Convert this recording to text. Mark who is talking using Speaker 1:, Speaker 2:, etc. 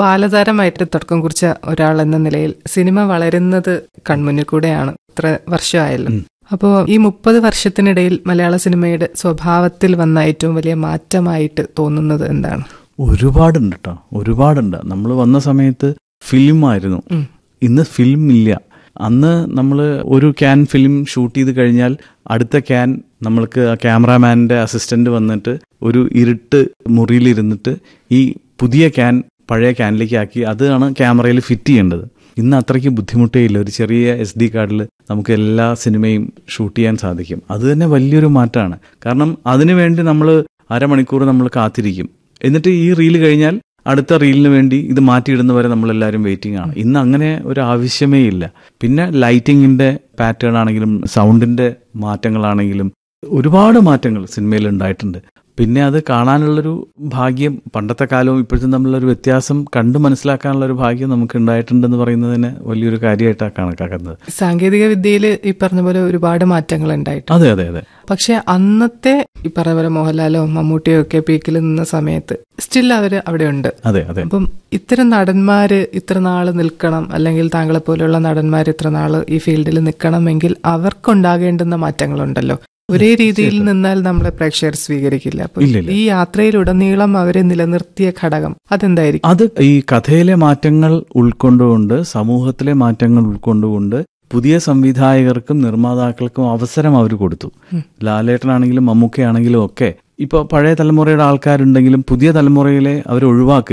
Speaker 1: ബാലതാരമായിട്ട് തുടക്കം കുറിച്ച ഒരാൾ എന്ന നിലയിൽ സിനിമ വളരുന്നത് കൺമുന്നിൽ കൂടെയാണ് ഇത്ര വർഷമായല്ലോ അപ്പോ ഈ മുപ്പത് വർഷത്തിനിടയിൽ മലയാള സിനിമയുടെ സ്വഭാവത്തിൽ വന്ന ഏറ്റവും വലിയ മാറ്റമായിട്ട് തോന്നുന്നത് എന്താണ്
Speaker 2: ഒരുപാടുണ്ട് കേട്ടോ ഒരുപാടുണ്ട് നമ്മൾ വന്ന സമയത്ത് ഫിലിമായിരുന്നു
Speaker 1: ഉം.
Speaker 2: ഇന്ന് ഫിലിം ഇല്ല അന്ന് നമ്മൾ ഒരു ക്യാൻ ഫിലിം ഷൂട്ട് ചെയ്ത് കഴിഞ്ഞാൽ അടുത്ത ക്യാൻ നമ്മൾക്ക് ആ ക്യാമറാമാൻ്റെ അസിസ്റ്റന്റ് വന്നിട്ട് ഒരു ഇരുട്ട് മുറിയിലിരുന്നിട്ട് ഈ പുതിയ ക്യാൻ പഴയ ക്യാനിലേക്ക് ആക്കി അതാണ് ക്യാമറയിൽ ഫിറ്റ് ചെയ്യേണ്ടത് ഇന്ന് അത്രയ്ക്ക് ബുദ്ധിമുട്ടേ ഇല്ല ഒരു ചെറിയ എസ് ഡി കാർഡിൽ നമുക്ക് എല്ലാ സിനിമയും ഷൂട്ട് ചെയ്യാൻ സാധിക്കും അത് തന്നെ വലിയൊരു മാറ്റമാണ് കാരണം അതിനുവേണ്ടി നമ്മൾ അരമണിക്കൂർ നമ്മൾ കാത്തിരിക്കും എന്നിട്ട് ഈ റീല് കഴിഞ്ഞാൽ അടുത്ത റീലിന് വേണ്ടി ഇത് മാറ്റിയിടുന്നവരെ നമ്മളെല്ലാവരും വെയിറ്റിംഗ് ആണ് ഇന്ന് അങ്ങനെ ഒരു ആവശ്യമേ ഇല്ല പിന്നെ ലൈറ്റിങ്ങിന്റെ പാറ്റേൺ ആണെങ്കിലും സൗണ്ടിന്റെ മാറ്റങ്ങളാണെങ്കിലും ഒരുപാട് മാറ്റങ്ങൾ സിനിമയിൽ ഉണ്ടായിട്ടുണ്ട് പിന്നെ അത് കാണാനുള്ളൊരു ഭാഗ്യം പണ്ടത്തെ കാലവും ഇപ്പോഴത്തെ തമ്മിലൊരു വ്യത്യാസം കണ്ടു മനസ്സിലാക്കാനുള്ള ഒരു ഭാഗ്യം നമുക്ക് ഉണ്ടായിട്ടുണ്ടെന്ന് പറയുന്നതിന് വലിയൊരു കാര്യമായിട്ടാണ് കണക്കാക്കുന്നത്
Speaker 1: സാങ്കേതിക വിദ്യയിൽ ഈ പറഞ്ഞ പോലെ ഒരുപാട് മാറ്റങ്ങൾ ഉണ്ടായിട്ടുണ്ട്
Speaker 2: അതെ അതെ അതെ
Speaker 1: പക്ഷെ അന്നത്തെ ഈ പറഞ്ഞ പോലെ മോഹൻലാലോ മമ്മൂട്ടിയോ ഒക്കെ പീക്കിൽ നിന്ന സമയത്ത് സ്റ്റിൽ അവര് അവിടെ ഉണ്ട്
Speaker 2: അതെ അതെ
Speaker 1: അപ്പം ഇത്തരം നടന്മാര് ഇത്ര നാള് നിൽക്കണം അല്ലെങ്കിൽ താങ്കളെ പോലെയുള്ള നടന്മാർ ഇത്ര നാള് ഈ ഫീൽഡിൽ നിൽക്കണമെങ്കിൽ അവർക്കുണ്ടാകേണ്ടുന്ന മാറ്റങ്ങളുണ്ടല്ലോ ഒരേ രീതിയിൽ നിന്നാൽ നമ്മളെ പ്രേക്ഷകർ സ്വീകരിക്കില്ല അപ്പൊ
Speaker 2: ഇല്ല, ഇല്ല.
Speaker 1: ഈ യാത്രയിലുടനീളം അവരെ നിലനിർത്തിയ ഘടകം അതെന്തായിരിക്കും
Speaker 2: അത് ഈ കഥയിലെ മാറ്റങ്ങൾ ഉൾക്കൊണ്ടുകൊണ്ട് സമൂഹത്തിലെ മാറ്റങ്ങൾ ഉൾക്കൊണ്ടുകൊണ്ട് പുതിയ സംവിധായകർക്കും നിർമ്മാതാക്കൾക്കും അവസരം അവർ കൊടുത്തു ലാലേട്ടനാണെങ്കിലും മമ്മൂക്കയാണെങ്കിലും ഒക്കെ ഇപ്പൊ പഴയ തലമുറയുടെ ആൾക്കാരുണ്ടെങ്കിലും പുതിയ തലമുറയിലെ അവർ ഒഴിവാക്കി